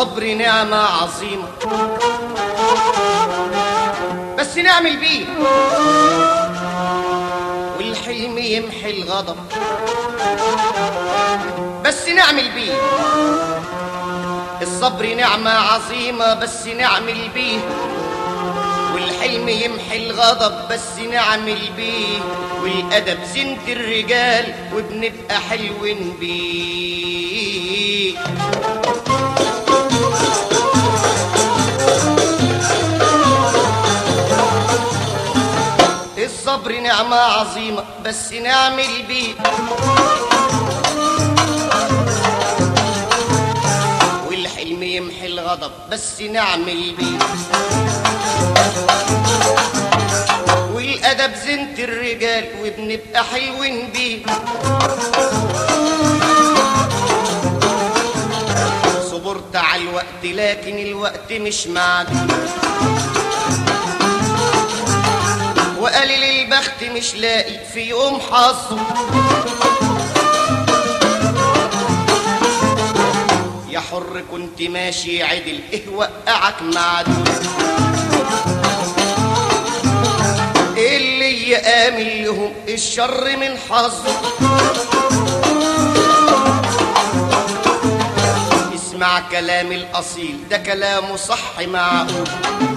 الصبر نعمة عظيمة بس نعمل بيه والحلم يمحي الغضب بس نعمل بيه الصبر نعمة عظيمة بس نعمل بيه والحلم يمحي الغضب بس نعمل بيه والأدب زينة الرجال وبنبقى حلوين بيه الصبر نعمة عظيمة بس نعمل بيه والحلم يمحي الغضب بس نعمل بيه والأدب زينة الرجال وبنبقى حلوين بيه صبرت على الوقت لكن الوقت مش معدود وقليل البخت مش لاقي في يوم حظه يا حر كنت ماشي عدل ايه وقعك معدود اللي يآمن لهم الشر من حظه اسمع كلام الأصيل ده كلامه صح معقول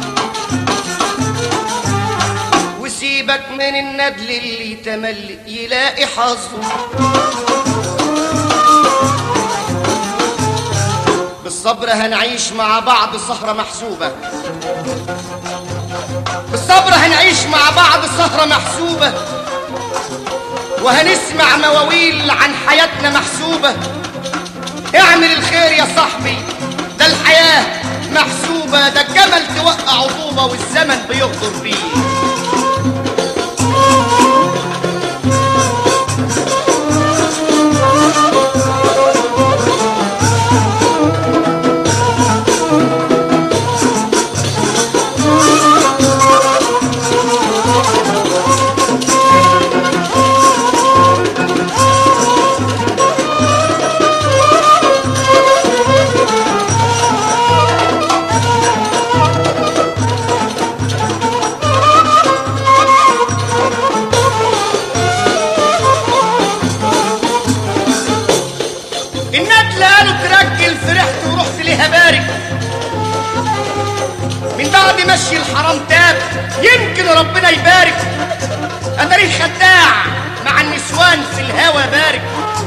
وسيبك من الندل اللي تملي يلاقي حظه بالصبر هنعيش مع بعض سهرة محسوبة بالصبر هنعيش مع بعض سهرة محسوبة وهنسمع مواويل عن حياتنا محسوبة اعمل الخير يا صاحبي ده الحياة محسوبة ده الجمل توقع عطوبة والزمن بيغدر بيه الندل قالوا ترجل فرحت ورحت ليها بارك من بعد مشي الحرام تاب يمكن ربنا يبارك ادري خداع مع النسوان في الهوى بارك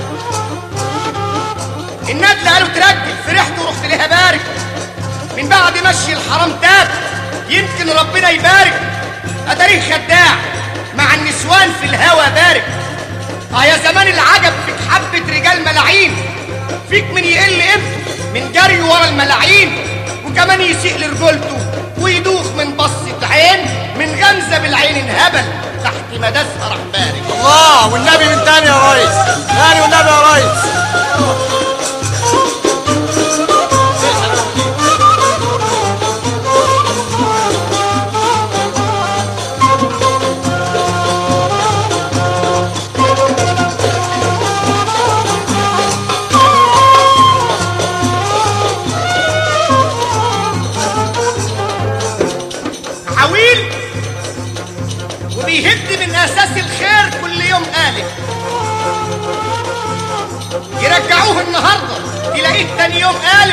الندل قالوا ترجل فرحت ورحت ليها بارك من بعد مشي الحرام تاب يمكن ربنا يبارك ادري خداع مع النسوان في الهوى بارك اه يا زمان العجب فيك حبة رجال ملاعين فيك من يقل ابن من جري ورا الملاعين وكمان يسيء لرجولته ويدوخ من بصة عين من غمزة بالعين انهبل تحت مداسها راح بارك الله والنبي من تاني يا ريس تاني والنبي يا ريس عويل وبيهد من اساس الخير كل يوم قالب يرجعوه النهارده تلاقيه تاني يوم قالب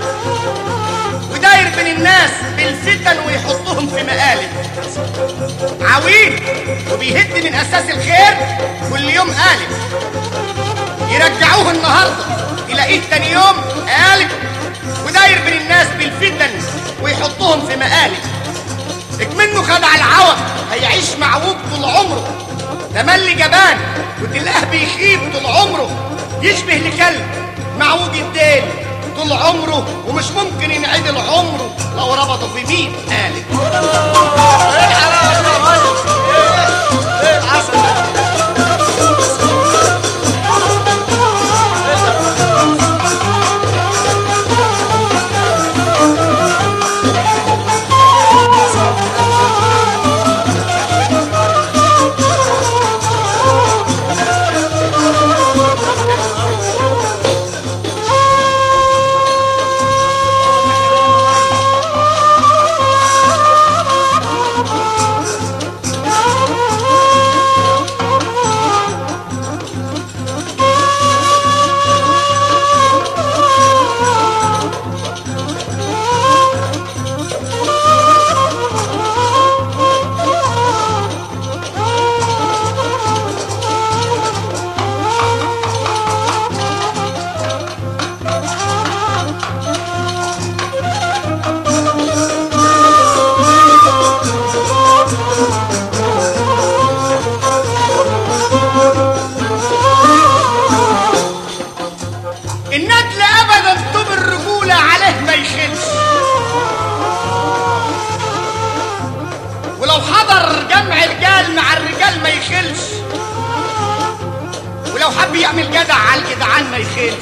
وداير بين الناس بالفتن ويحطهم في مقالب عويل وبيهد من اساس الخير كل يوم قالب يرجعوه النهارده تلاقيه تاني يوم قالب وداير بين الناس بالفتن ويحطهم في مقالب اكمنه خدع العوى هيعيش معوج طول عمره ده ملي جبان وتلقاه بيخيب طول عمره يشبه لكلب معوج الديل طول عمره ومش ممكن ينعدل عمره لو ربطه في ميت قالب ايه الحلاوه دي يا ريس ايه ايه العسل ده ولو حب يعمل جدع على الجدعان ما يخيلش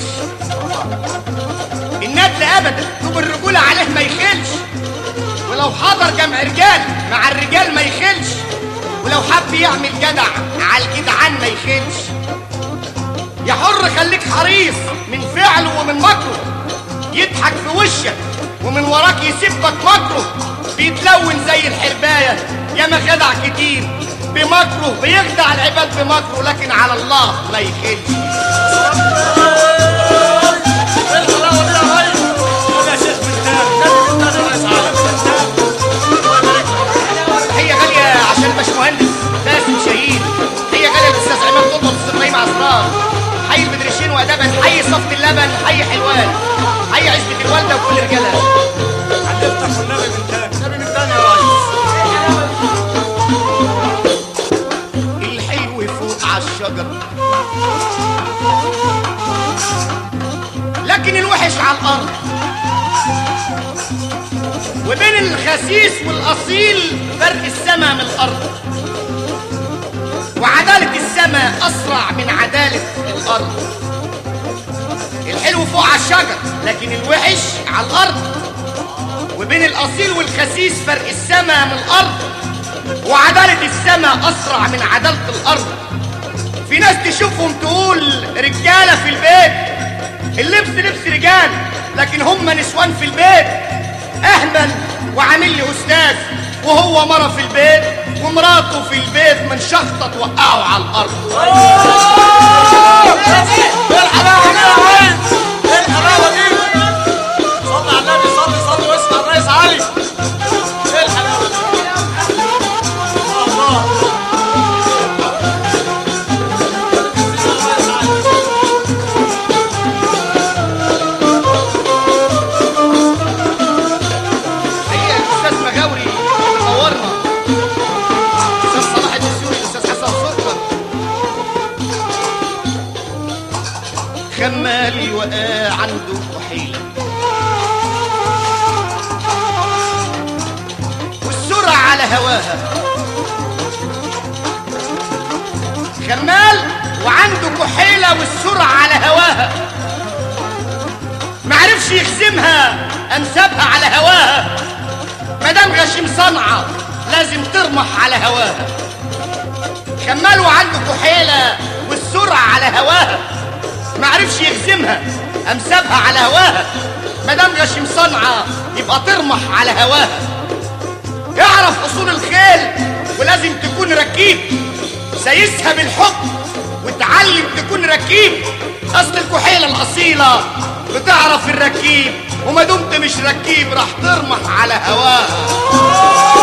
الندل ابدا طوب الرجوله عليه ما يخيلش ولو حضر جمع رجال مع الرجال ما يخيلش ولو حب يعمل جدع على الجدعان ما يخيلش يا حر خليك حريص من فعله ومن مكره يضحك في وشك ومن وراك يسيبك مكره بيتلون زي الحرباية ياما خدع كتير بمكره بيخدع العباد بمكره لكن على الله ما يخلش ايه الحلاوه دي يا ريس خد يا شيخ من تاني نبي من تاني يا ريس عالم الله يبارك لك تحية غالية عشان الباشمهندس باسم شاهين تحية غالية للأستاذ عماد قطب والأستاذ إبراهيم عصران حي البدرشين وأدبا حي صفت اللبن حي حلوان حي عزبة الوالدة وكل رجالها هنفتح والنبي من تاني نبي من تاني يا ريس الحلو فوق على الشجر لكن الوحش على الارض وبين الخسيس والاصيل فرق السماء من الارض وعدالة السماء اسرع من عدالة الارض الحلو فوق على الشجر لكن الوحش على الارض وبين الاصيل والخسيس فرق السماء من الارض وعدالة السماء أسرع من عدالة الأرض في ناس تشوفهم تقول رجالة في البيت اللبس لبس رجال لكن هم نسوان في البيت أهمل وعامل لي أستاذ وهو مرة في البيت ومراته في البيت من شخطة توقعه على الأرض ايه الحلاوه دي يا ريس ايه الحلاوه دي صلي على النبي صلي صلي واسمع الريس علي ايه الحلاوه دي الله هي الأستاذ مغاوري نورنا الأستاذ صلاح الدسوقي الأستاذ حسن سكر خمال وقع عنده حيلة والسرعة على هواها خمال وعنده كحيلة والسرعة على هواها معرفش يخزمها قام سابها على هواها مدام غشيم صنعة لازم ترمح على هواها خمال وعنده كحيلة والسرعة على هواها معرفش يخزمها قام سابها على هواها مدام غشيم صنعة يبقى ترمح على هواها اعرف اصول الخيل ولازم تكون ركيب سايسها بالحب وتعلم تكون ركيب اصل الكحيله الاصيله بتعرف الركيب وما دمت مش ركيب راح ترمح على هواها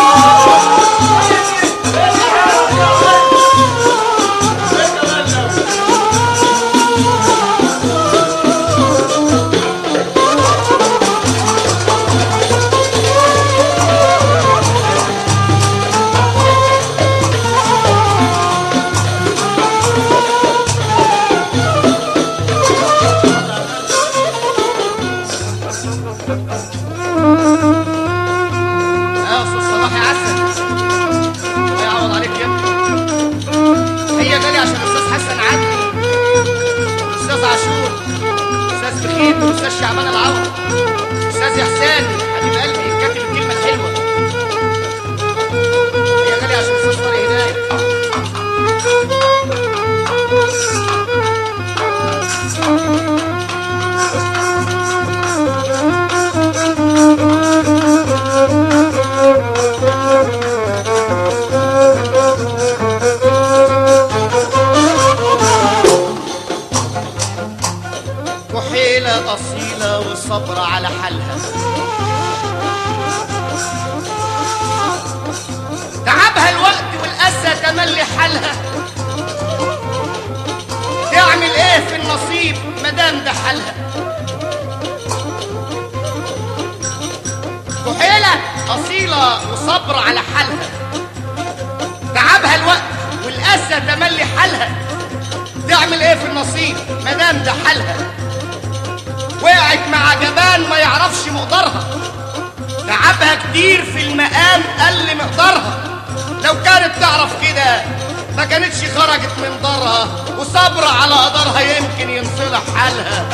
يا استاذ صلاح يا عسل الله يعوض عليك يا ابني هي غالي عشان الاستاذ حسن عدلي الاستاذ عاشور الاستاذ بخيت الاستاذ شعبان العوض الاستاذ احسان حبيب قلبي كاتب الكلمه الحلوه هي غالي عشان الاستاذ طارق هدايه كحيلة أصيلة وصبر على حالها تعبها الوقت والأسى تملي حالها تعمل ايه في النصيب مدام ده حالها كحيلة أصيلة وصبر على حالها تعبها الوقت والأسى تملي حالها تعمل ايه في النصيب مدام ده حالها وقعت مع جبان ما يعرفش مقدارها تعبها كتير في المقام قل مقدارها لو كانت تعرف كده ما كانتش خرجت من دارها وصبر على قدرها يمكن ينصلح حالها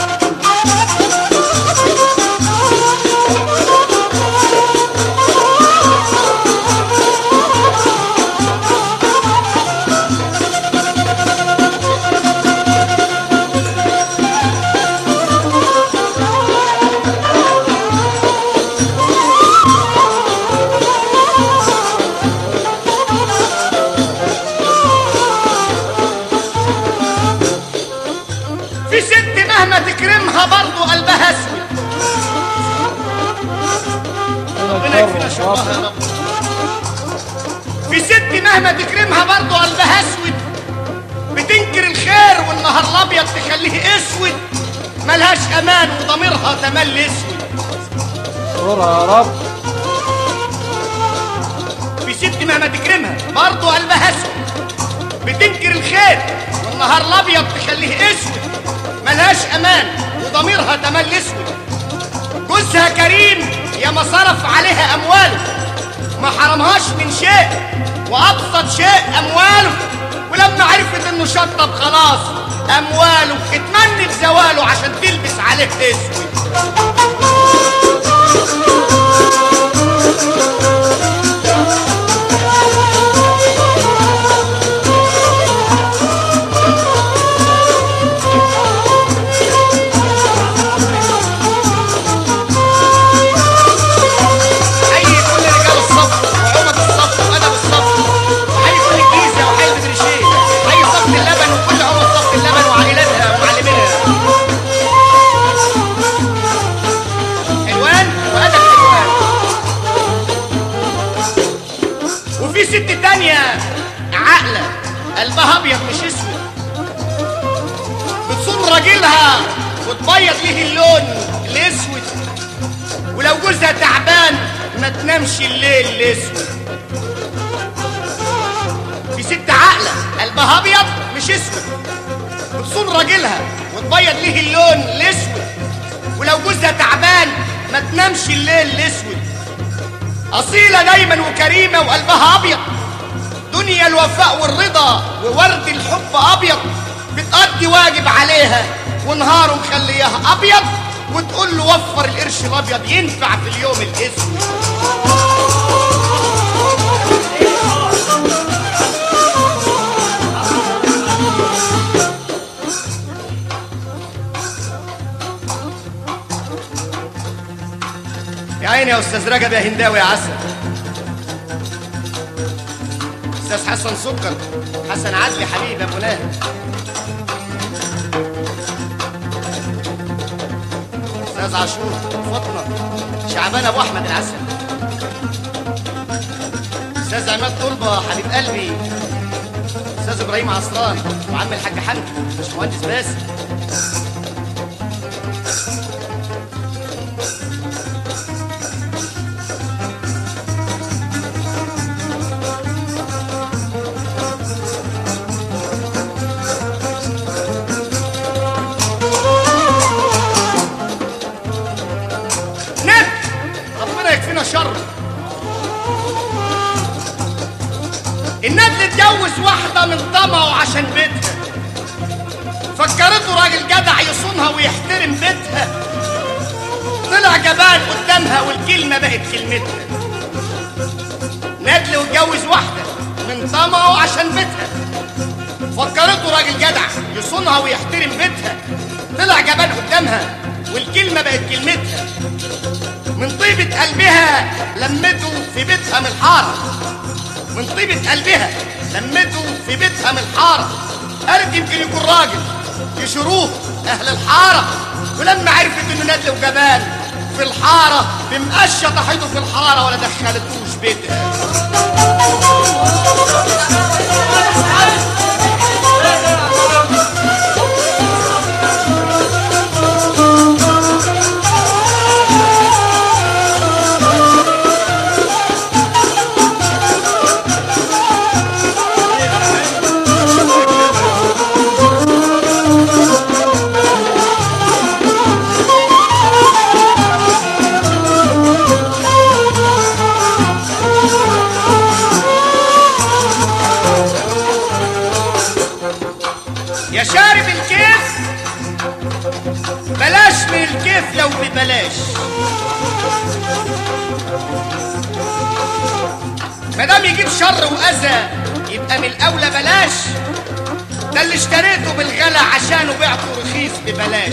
في ست مهما تكرمها برضو قلبها اسود ربنا يكفينا شرها يا رب في ست مهما تكرمها برضو قلبها اسود بتنكر الخير والنهار الابيض تخليه اسود ملهاش امان وضميرها تملي اسود استرها يا رب في ست مهما تكرمها برضو قلبها اسود بتنكر الخير والنهار الابيض تخليه اسود ملهاش امان وضميرها تملي اسود جوزها كريم يا ما صرف عليها امواله ما حرمهاش من شيء وابسط شيء امواله ولما عرفت انه شطب خلاص امواله اتمنت زواله عشان تلبس عليه اسود حي كل رجال الصف وعمد الصف وادب الصف وحي كل الجيزه وحي المدرشين حي صف اللبن وكل عمد صف اللبن وعائلاتها ومعلمينها حلوان وادب حلوان وفي ست تانية عاقلة قلبها ابيض مش اسود بتصوم راجلها وتبيض ليه اللون الاسود ولو جوزها تعبان ما تنامش الليل الاسود في ست عاقله قلبها ابيض مش اسود بتصون راجلها وتبيض ليه اللون الاسود ولو جوزها تعبان ما تنامش الليل الاسود اصيله دايما وكريمه وقلبها ابيض دنيا الوفاء والرضا وورد الحب ابيض بتقضي واجب عليها ونهاره مخليها ابيض وتقول له وفر القرش الابيض ينفع في اليوم الاسود يا عيني يا استاذ رجب يا هنداوي يا عسل استاذ حسن سكر حسن عدلي حبيبي يا فلان استاذ عاشور فاطمه شعبان ابو احمد العسل استاذ عماد طلبه حبيب قلبي استاذ ابراهيم عصران وعم الحاج حمدي باشمهندس باسم ند ربنا يكفينا شر الندل اتجوز واحدة من طمعه عشان بيتها فكرته راجل جدع يصونها ويحترم بيتها طلع جبان قدامها والكلمة بقت كلمتها ندل واتجوز واحدة من طمعه عشان بيتها فكرته راجل جدع يصونها ويحترم بيتها طلع جبان قدامها والكلمة بقت كلمتها من طيبة قلبها لمته في بيتها من الحارة من طيبة قلبها لمته في بيتها من الحارة قالت يمكن يكون راجل يشروه أهل الحارة ولما عرفت إنه ندل وجبان في الحارة بمقشة طحيته في الحارة ولا دخلتوش بيتها يا شارب الكيف بلاش من الكيف لو ببلاش مادام يجيب شر واذى يبقى من الاولى بلاش ده اللي اشتريته بالغلا عشانه بعته رخيص ببلاش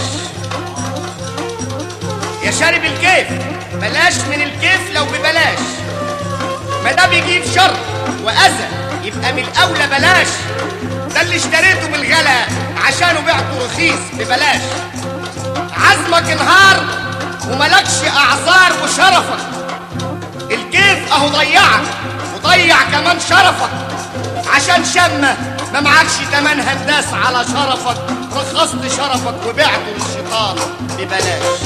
يا شارب الكيف بلاش من الكيف لو ببلاش مادام يجيب شر واذى يبقى من الاولى بلاش ده اللي اشتريته بالغلا عشانه بعته رخيص ببلاش عزمك انهار وملكش اعذار وشرفك الكيف اهو ضيعك وضيع كمان شرفك عشان شمة ما معكش تمن هنداس على شرفك رخصت شرفك وبعته للشيطان ببلاش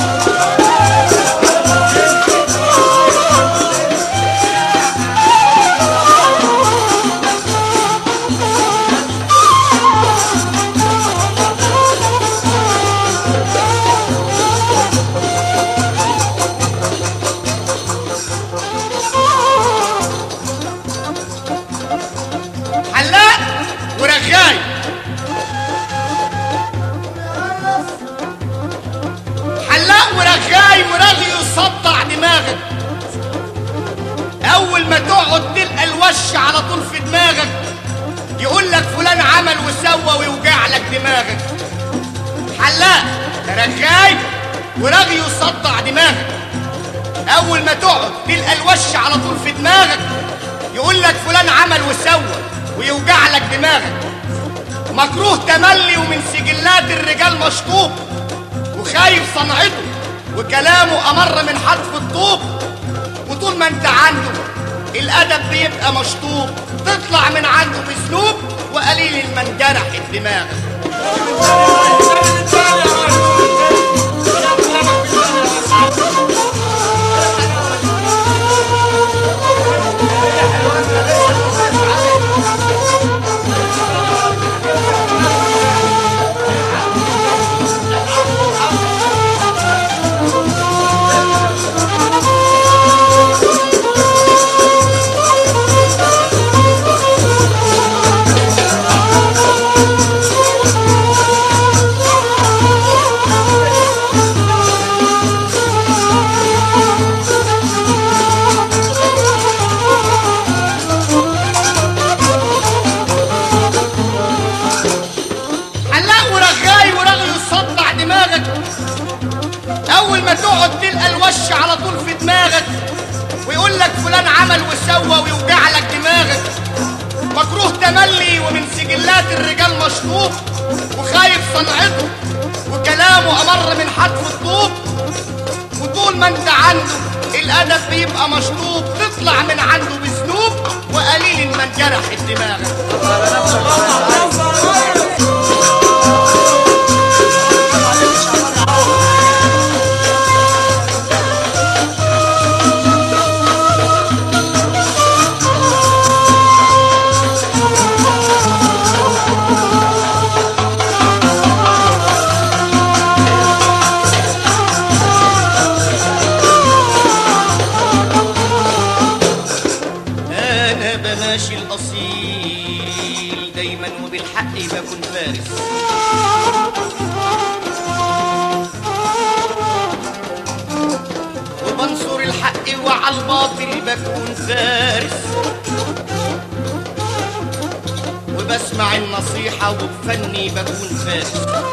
حلاق ورغاي حلاق ورغاي ورغي يصدع دماغك اول ما تقعد تلقى الوش على طول في دماغك يقول لك فلان عمل وسوى ويوجع لك دماغك حلاق رغاي ورغي يصدع دماغك اول ما تقعد تلقى الوش على طول في دماغك يقول لك فلان عمل وسوى ويوجع لك دماغك مكروه تملي ومن سجلات الرجال مشطوب وخايف صنعته وكلامه امر من حتف الطوب وطول ما انت عنده الادب بيبقى مشطوب تطلع من عنده بسلوب وقليل المنجرح الدماغ حلاق ورغاي ورغي يصدع دماغك اول ما تقعد تلقى الوش على طول في دماغك ويقول لك فلان عمل وسوى ويوجع لك دماغك مكروه تملي ومن سجلات الرجال مشطوب وخايف صنعته وكلامه امر من حتف الطوب وطول ما انت عنده الادب بيبقى مشطوب تطلع من عنده بسلوب وقليل من جرح الدماغ انا بماشي الاصيل دايما وبالحق بكون فارس وبنصر الحق وعلى الباطل بكون فارس وبسمع النصيحة وبفني بكون فارس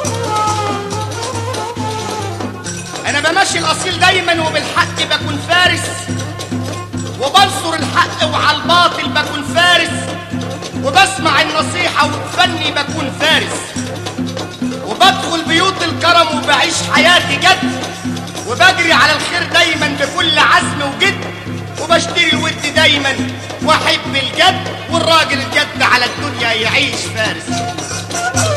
أنا بمشي الأصيل دايما وبالحق بكون فارس وبنصر الحق وعلى الباطل بكون فارس وبسمع النصيحة وبفني بكون فارس وبدخل بيوت الكرم وبعيش حياتي جد وبجري على الخير دايما بكل عزم وجد وبشتري الود دايما واحب الجد والراجل الجد على الدنيا يعيش فارس